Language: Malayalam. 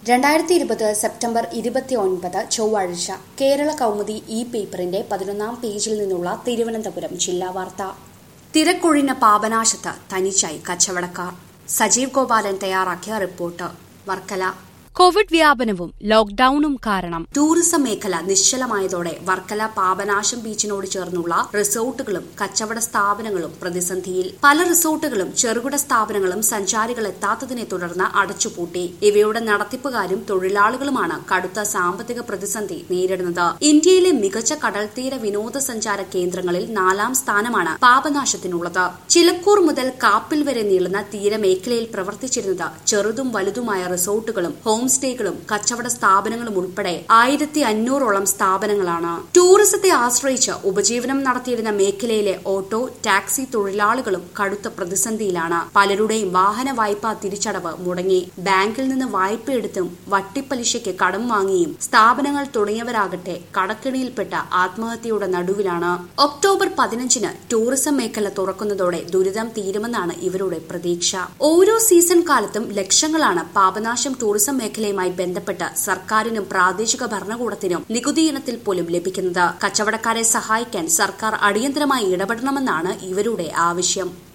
രണ്ടായിരത്തി ഇരുപത് സെപ്റ്റംബർ ഇരുപത്തി ഒൻപത് ചൊവ്വാഴ്ച കേരള കൗമുദി ഈ പേപ്പറിന്റെ പതിനൊന്നാം പേജിൽ നിന്നുള്ള തിരുവനന്തപുരം ജില്ലാ വാർത്ത തിരക്കൊഴിഞ്ഞ പാപനാശത്ത് തനിച്ചായി കച്ചവടക്കാർ സജീവ് ഗോപാലൻ തയ്യാറാക്കിയ റിപ്പോർട്ട് വർക്കല കോവിഡ് വ്യാപനവും ലോക്ഡൌണും കാരണം ടൂറിസം മേഖല നിശ്ചലമായതോടെ വർക്കല പാപനാശം ബീച്ചിനോട് ചേർന്നുള്ള റിസോർട്ടുകളും കച്ചവട സ്ഥാപനങ്ങളും പ്രതിസന്ധിയിൽ പല റിസോർട്ടുകളും ചെറുകിട സ്ഥാപനങ്ങളും സഞ്ചാരികൾ എത്താത്തതിനെ തുടർന്ന് അടച്ചുപൂട്ടി ഇവയുടെ നടത്തിപ്പുകാരും തൊഴിലാളികളുമാണ് കടുത്ത സാമ്പത്തിക പ്രതിസന്ധി നേരിടുന്നത് ഇന്ത്യയിലെ മികച്ച കടൽത്തീര വിനോദസഞ്ചാര കേന്ദ്രങ്ങളിൽ നാലാം സ്ഥാനമാണ് പാപനാശത്തിനുള്ളത് ചിലക്കൂർ മുതൽ കാപ്പിൽ വരെ നീളുന്ന തീരമേഖലയിൽ പ്രവർത്തിച്ചിരുന്നത് ചെറുതും വലുതുമായ റിസോർട്ടുകളും ഹോം സ്റ്റേകളും കച്ചവട സ്ഥാപനങ്ങളും ഉൾപ്പെടെ ആയിരത്തി അഞ്ഞൂറോളം സ്ഥാപനങ്ങളാണ് ടൂറിസത്തെ ആശ്രയിച്ച് ഉപജീവനം നടത്തിയിരുന്ന മേഖലയിലെ ഓട്ടോ ടാക്സി തൊഴിലാളികളും കടുത്ത പ്രതിസന്ധിയിലാണ് പലരുടെയും വാഹന വായ്പാ തിരിച്ചടവ് മുടങ്ങി ബാങ്കിൽ നിന്ന് വായ്പയെടുത്തും വട്ടിപ്പലിശയ്ക്ക് കടം വാങ്ങിയും സ്ഥാപനങ്ങൾ തുടങ്ങിയവരാകട്ടെ കടക്കിണിയിൽപ്പെട്ട ആത്മഹത്യയുടെ നടുവിലാണ് ഒക്ടോബർ പതിനഞ്ചിന് ടൂറിസം മേഖല തുറക്കുന്നതോടെ ദുരിതം തീരുമെന്നാണ് ഇവരുടെ പ്രതീക്ഷ ഓരോ സീസൺ കാലത്തും ലക്ഷങ്ങളാണ് പാപനാശം ടൂറിസം മേഖലയുമായി ബന്ധപ്പെട്ട് സർക്കാരിനും പ്രാദേശിക ഭരണകൂടത്തിനും നികുതി ഇനത്തിൽ പോലും ലഭിക്കുന്നത് കച്ചവടക്കാരെ സഹായിക്കാൻ സർക്കാർ അടിയന്തരമായി ഇടപെടണമെന്നാണ് ഇവരുടെ ആവശ്യം